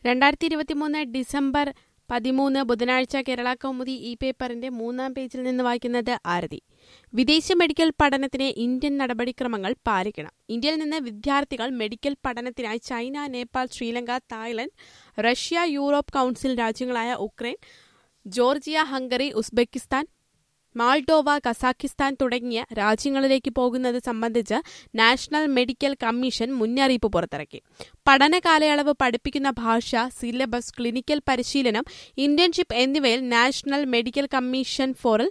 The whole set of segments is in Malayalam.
രണ്ടായിരത്തി ഇരുപത്തിമൂന്ന് ഡിസംബർ പതിമൂന്ന് ബുധനാഴ്ച കേരള കൗമുദി ഈ പേപ്പറിന്റെ മൂന്നാം പേജിൽ നിന്ന് വായിക്കുന്നത് ആരതി വിദേശ മെഡിക്കൽ പഠനത്തിന് ഇന്ത്യൻ നടപടിക്രമങ്ങൾ പാലിക്കണം ഇന്ത്യയിൽ നിന്ന് വിദ്യാർത്ഥികൾ മെഡിക്കൽ പഠനത്തിനായി China Nepal Sri Lanka Thailand Russia Europe council രാജ്യങ്ങളായ Ukraine Georgia Hungary Uzbekistan Moldova Kazakhstan തുടങ്ങിയ രാജ്യങ്ങളിലേക്ക് പോകുന്നത് സംബന്ധിച്ച് നാഷണൽ മെഡിക്കൽ കമ്മീഷൻ മുന്നറിയിപ്പ് പുറത്തിറക്കി പഠന കാലയളവ് പഠിപ്പിക്കുന്ന ഭാഷ സിലബസ് ക്ലിനിക്കൽ പരിശീലനം ഇന്റേൺഷിപ്പ് എന്നിവയിൽ നാഷണൽ മെഡിക്കൽ കമ്മീഷൻ ഫോറിൽ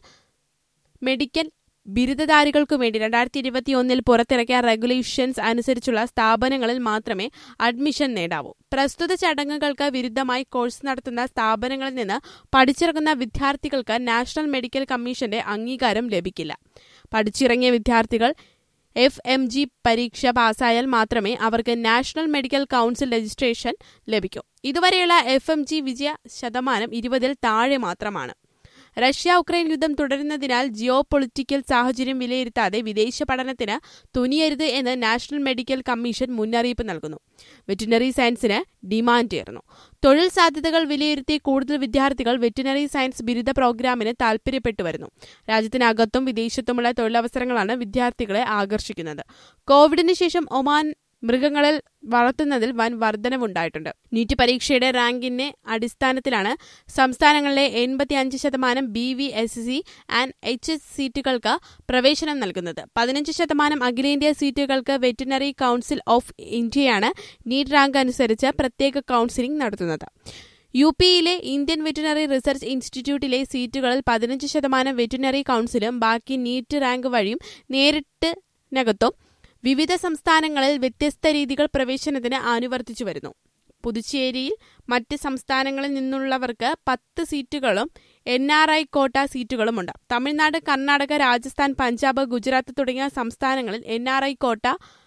മെഡിക്കൽ ബിരുദധാരികൾക്കു വേണ്ടി രണ്ടായിരത്തി ഇരുപത്തിയൊന്നിൽ പുറത്തിറക്കിയ റെഗുലേഷൻസ് അനുസരിച്ചുള്ള സ്ഥാപനങ്ങളിൽ മാത്രമേ അഡ്മിഷൻ നേടാവൂ പ്രസ്തുത ചടങ്ങുകൾക്ക് വിരുദ്ധമായി കോഴ്സ് നടത്തുന്ന സ്ഥാപനങ്ങളിൽ നിന്ന് പഠിച്ചിറങ്ങുന്ന വിദ്യാർത്ഥികൾക്ക് നാഷണൽ മെഡിക്കൽ കമ്മീഷന്റെ അംഗീകാരം ലഭിക്കില്ല പഠിച്ചിറങ്ങിയ വിദ്യാർത്ഥികൾ എഫ് എം ജി പരീക്ഷ പാസ്സായാൽ മാത്രമേ അവർക്ക് നാഷണൽ മെഡിക്കൽ കൌൺസിൽ രജിസ്ട്രേഷൻ ലഭിക്കൂ ഇതുവരെയുള്ള എഫ് എം ജി വിജയ ശതമാനം ഇരുപതിൽ താഴെ മാത്രമാണ് റഷ്യ ഉക്രൈൻ യുദ്ധം തുടരുന്നതിനാൽ ജിയോ പൊളിറ്റിക്കൽ സാഹചര്യം വിലയിരുത്താതെ വിദേശ പഠനത്തിന് തുനിയരുത് എന്ന് നാഷണൽ മെഡിക്കൽ കമ്മീഷൻ മുന്നറിയിപ്പ് നൽകുന്നു വെറ്റിനറി സയൻസിന് ഡിമാൻഡ് ഉയർന്നു തൊഴിൽ സാധ്യതകൾ വിലയിരുത്തി കൂടുതൽ വിദ്യാർത്ഥികൾ വെറ്റിനറി സയൻസ് ബിരുദ പ്രോഗ്രാമിന് താൽപര്യപ്പെട്ടു വരുന്നു രാജ്യത്തിനകത്തും വിദേശത്തുമുള്ള തൊഴിലവസരങ്ങളാണ് വിദ്യാർത്ഥികളെ ആകർഷിക്കുന്നത് കോവിഡിന് ശേഷം ഒമാൻ മൃഗങ്ങളിൽ വളർത്തുന്നതിൽ വൻ വർധനവുണ്ടായിട്ടുണ്ട് നീറ്റ് പരീക്ഷയുടെ റാങ്കിന്റെ അടിസ്ഥാനത്തിലാണ് സംസ്ഥാനങ്ങളിലെ എൺപത്തി അഞ്ച് ശതമാനം B V S C and H S സീറ്റുകൾക്ക് പ്രവേശനം നൽകുന്നത് പതിനഞ്ച് ശതമാനം അഖിലേന്ത്യാ സീറ്റുകൾക്ക് വെറ്റിനറി കൌൺസിൽ ഓഫ് ഇന്ത്യയാണ് നീറ്റ് റാങ്ക് അനുസരിച്ച് പ്രത്യേക കൌൺസിലിംഗ് നടത്തുന്നത് യു പിയിലെ ഇന്ത്യൻ വെറ്റിനറി റിസർച്ച് ഇൻസ്റ്റിറ്റ്യൂട്ടിലെ സീറ്റുകളിൽ പതിനഞ്ച് ശതമാനം വെറ്റിനറി കൌൺസിലും ബാക്കി നീറ്റ് റാങ്ക് വഴിയും നേരിട്ട് നകത്തും വിവിധ സംസ്ഥാനങ്ങളിൽ വ്യത്യസ്ത രീതികൾ പ്രവേശനത്തിന് അനുവർത്തിച്ചു വരുന്നു പുതുച്ചേരിയിൽ മറ്റ് സംസ്ഥാനങ്ങളിൽ നിന്നുള്ളവർക്ക് പത്ത് സീറ്റുകളും എൻ ആർ ഐ കോട്ട സീറ്റുകളുമുണ്ട് തമിഴ്നാട് കർണാടക രാജസ്ഥാൻ പഞ്ചാബ് ഗുജറാത്ത് തുടങ്ങിയ സംസ്ഥാനങ്ങളിൽ എൻ ആർ ഐ കോട്ട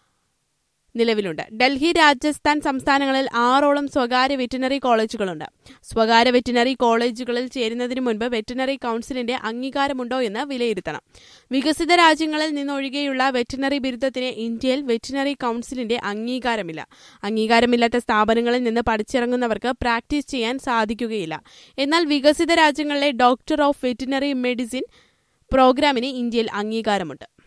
നിലവിലുണ്ട് ഡൽഹി രാജസ്ഥാൻ സംസ്ഥാനങ്ങളിൽ ആറോളം സ്വകാര്യ വെറ്റിനറി കോളേജുകളുണ്ട് സ്വകാര്യ വെറ്റിനറി കോളേജുകളിൽ ചേരുന്നതിന് മുൻപ് വെറ്റിനറി കൌൺസിലിന്റെ അംഗീകാരമുണ്ടോ എന്ന് വിലയിരുത്തണം വികസിത രാജ്യങ്ങളിൽ നിന്നൊഴികെയുള്ള വെറ്റിനറി ബിരുദത്തിന് ഇന്ത്യയിൽ വെറ്റിനറി കൌൺസിലിന്റെ അംഗീകാരമില്ല അംഗീകാരമില്ലാത്ത സ്ഥാപനങ്ങളിൽ നിന്ന് പഠിച്ചിറങ്ങുന്നവർക്ക് പ്രാക്ടീസ് ചെയ്യാൻ സാധിക്കുകയില്ല എന്നാൽ വികസിത രാജ്യങ്ങളിലെ ഡോക്ടർ ഓഫ് വെറ്റിനറി മെഡിസിൻ പ്രോഗ്രാമിന് ഇന്ത്യയിൽ അംഗീകാരമുണ്ട്